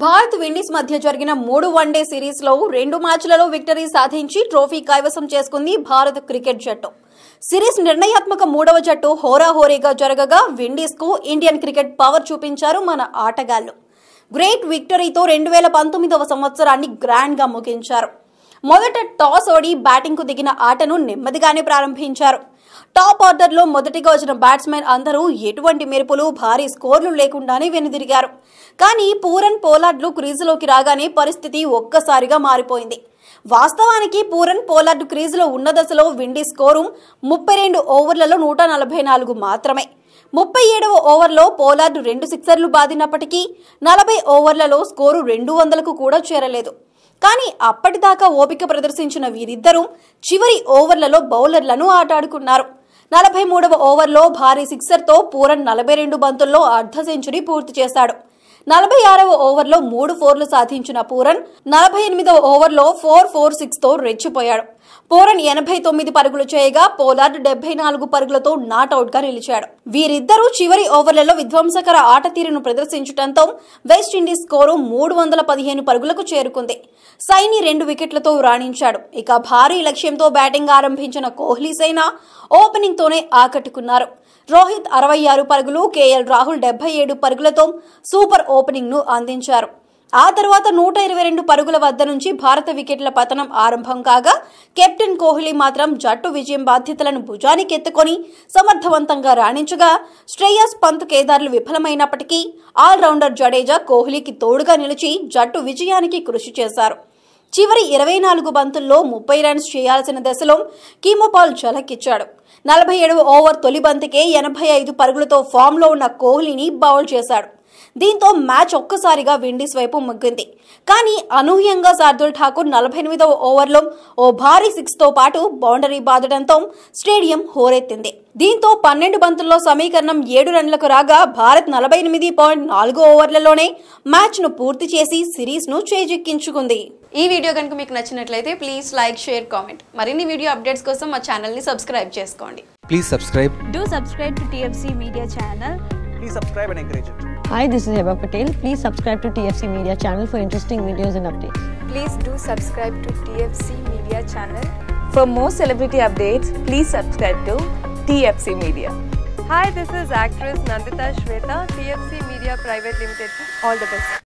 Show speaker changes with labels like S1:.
S1: Bharat Windies మధ్య జరిగిన మూడు వన్డే సిరీస్ లో రెండు మ్యాచ్లలో విక్టరీ సాధించి ట్రోఫీ కైవసం చేసుకుంది భారత క్రికెట్ జట్టు సిరీస్ నిర్ణయాత్మక మూడవ జట్టు హోరాహోరీగా జరగగా విండీస్ కు ఇండియన్ క్రికెట్ పవర్ చూపించారు మన ఆటగాళ్లు గ్రేట్ విక్టరీతో రెండు వేల పంతొమ్మిదవ సంవత్సరాన్ని గ్రాండ్ గా ముగించారు మొదట టాస్ ఓడి బ్యాటింగ్ కు దిగిన ఆటను నెమ్మదిగానే ప్రారంభించారు టాప్ ఆర్డర్ లో మొదటిగా వచ్చిన బ్యాట్స్మెన్ అందరూ ఎటువంటి మెరుపులు భారీ స్కోర్లు లేకుండానే వెనుదిరిగారు కానీ పూరన్ పోలార్డ్లు క్రీజులోకి రాగానే పరిస్థితి ఒక్కసారిగా మారిపోయింది వాస్తవానికి పూరన్ పోలార్డ్ క్రీజులో ఉన్న దశలో విండీ స్కోరు ముప్పై రెండు ఓవర్లలో నూట నలభై నాలుగు మాత్రమే ముప్పై ఏడవ ఓవర్లో పోలార్డ్ రెండు సిక్సర్లు బాదినప్పటికీ నలభై ఓవర్లలో స్కోరు రెండు వందలకు కూడా చేరలేదు కానీ అప్పటిదాకా ఓపిక ప్రదర్శించిన వీరిద్దరూ చివరి ఓవర్లలో బౌలర్లను ఆటాడుకున్నారు నలభై మూడవ ఓవర్లో భారీ సిక్సర్తో పూరన్ నలభై రెండు బంతుల్లో అర్ధ సెంచరీ పూర్తి చేశాడు నలభై ఆరవ ఓవర్లో మూడు ఫోర్లు సాధించిన పూరన్ నలభై ఎనిమిదవ ఓవర్లో ఫోర్ ఫోర్ సిక్స్ తో రెచ్చిపోయాడు పూరన్ ఎనభై తొమ్మిది పరుగులు చేయగా పోలార్డ్ డెబ్బై నాలుగు పరుగులతో నాట్అవుట్ గా నిలిచాడు వీరిద్దరూ చివరి ఓవర్లలో విధ్వంసకర ఆట తీరును ప్రదర్శించడంతో వెస్టిండీస్ స్కోరు మూడు వందల పదిహేను పరుగులకు చేరుకుంది సైని రెండు వికెట్లతో రాణించాడు ఇక భారీ లక్ష్యంతో బ్యాటింగ్ ఆరంభించిన కోహ్లీ సైనా ఓపెనింగ్ తోనే ఆకట్టుకున్నారు రోహిత్ అరవై ఆరు పరుగులు కేఎల్ రాహుల్ డెబ్బై ఏడు పరుగులతో సూపర్ ఓపెనింగ్ ను అందించారు ఆ తర్వాత నూట ఇరవై రెండు పరుగుల వద్ద నుంచి భారత వికెట్ల పతనం ఆరంభం కాగా కెప్టెన్ కోహ్లీ మాత్రం జట్టు విజయం బాధ్యతలను భుజానికెత్తుకొని సమర్థవంతంగా రాణించగా శ్రేయస్ పంత్ కేదార్లు విఫలమైనప్పటికీ ఆల్రౌండర్ జడేజా కోహ్లీకి తోడుగా నిలిచి జట్టు విజయానికి కృషి చేశారు చివరి ఇరవై నాలుగు బంతుల్లో ముప్పై రన్స్ చేయాల్సిన దశలో కీమోపాల్ ఝలకిచ్చాడు నలభై ఏడవ ఓవర్ తొలి బంతికే ఎనభై ఐదు పరుగులతో ఫామ్లో ఉన్న కోహ్లీని బౌల్ చేశాడు దీంతో మ్యాచ్ ఒక్కసారిగా విండీస్ వైపు మొగ్గింది కానీ అనూహ్యంగా శార్దుల్ ఠాకూర్ నలభై ఎనిమిదవ ఓవర్లో ఓ భారీ సిక్స్ తో పాటు బౌండరీ బాదడంతో స్టేడియం హోరెత్తింది దీంతో పన్నెండు బంతుల్లో సమీకరణం ఏడు రన్లకు రాగా భారత్ నలభై ఎనిమిది పాయింట్ నాలుగు ఓవర్లలోనే మ్యాచ్ ను పూర్తి చేసి సిరీస్ ను చేజిక్కించుకుంది ఈ వీడియో కనుక మీకు నచ్చినట్లయితే ప్లీజ్ లైక్ షేర్ కామెంట్ మరిన్ని వీడియో అప్డేట్స్ కోసం మా ఛానల్ ని సబ్స్క్రైబ్ చేసుకోండి
S2: Please subscribe.
S3: Do subscribe to TFC Media channel.
S4: please subscribe and encourage it.
S5: Hi, this is Heba Patel. Please subscribe to TFC Media channel for interesting videos and updates.
S6: Please do subscribe to TFC Media channel. For more celebrity updates, please subscribe to TFC Media.
S7: Hi, this is actress Nandita Shweta, TFC Media Private Limited. All the best.